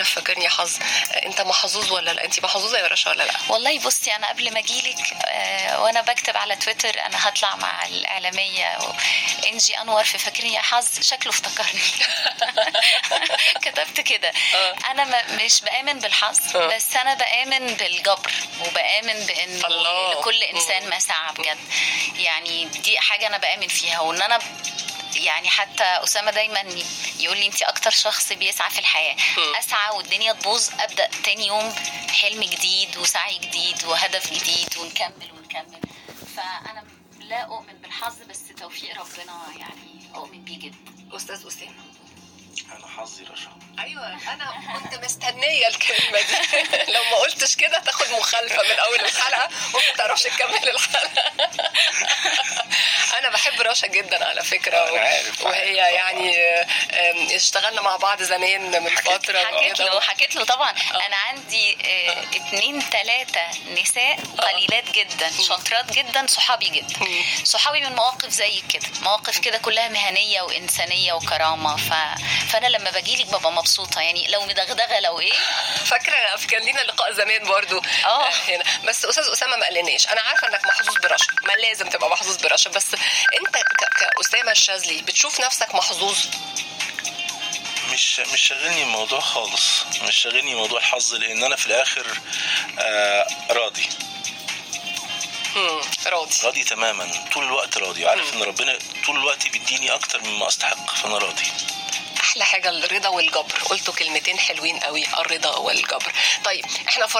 في فاكرني يا حظ آه، انت محظوظ ولا لا انت محظوظه يا رشا ولا لا والله بصي انا قبل ما اجيلك آه، وانا بكتب على تويتر انا هطلع مع الاعلاميه و- انجي انور في فاكرني يا حظ شكله افتكرني كتبت كده آه. انا ما مش بامن بالحظ آه. بس انا بامن بالجبر وبامن بان الله. لكل مم. انسان ما سعى بجد يعني دي حاجه انا بامن فيها وان انا يعني حتى اسامه دايما يقول لي انت اكتر شخص بيسعى في الحياه مم. اسعى والدنيا تبوظ ابدا تاني يوم حلم جديد وسعي جديد وهدف جديد ونكمل ونكمل فانا لا اؤمن بالحظ بس توفيق ربنا يعني اؤمن بيه جدا استاذ اسامه انا حظي رشا ايوه انا كنت مستنيه الكلمه دي لو ما قلتش كده تاخد مخالفه من اول الحلقه وما تعرفش تكمل الحلقه انا بحب رشا جدا على فكره أنا عارف، وهي عارف يعني آم، اشتغلنا مع بعض زمان من فتره حكيت له وكده. حكيت له طبعا انا عندي آه، اتنين تلاتة نساء قليلات جدا شاطرات جدا صحابي جدا مم. صحابي من مواقف زي كده مواقف كده كلها مهنيه وانسانيه وكرامه ف... فانا لما باجيلك ببقى مبسوطه يعني لو مدغدغه لو ايه فاكره كان لينا لقاء زمان برضو آه. هنا بس استاذ اسامه ما قالناش انا عارفه انك محظوظ برشا ما لازم تبقى محظوظ برشا بس انت ك- كاسامه الشاذلي بتشوف نفسك محظوظ مش مش شاغلني الموضوع خالص مش شاغلني موضوع الحظ لان انا في الاخر آه راضي مم، راضي راضي تماما طول الوقت راضي عارف ان ربنا طول الوقت بيديني اكتر مما استحق فانا راضي احلى حاجه الرضا والجبر قلتوا كلمتين حلوين قوي الرضا والجبر طيب احنا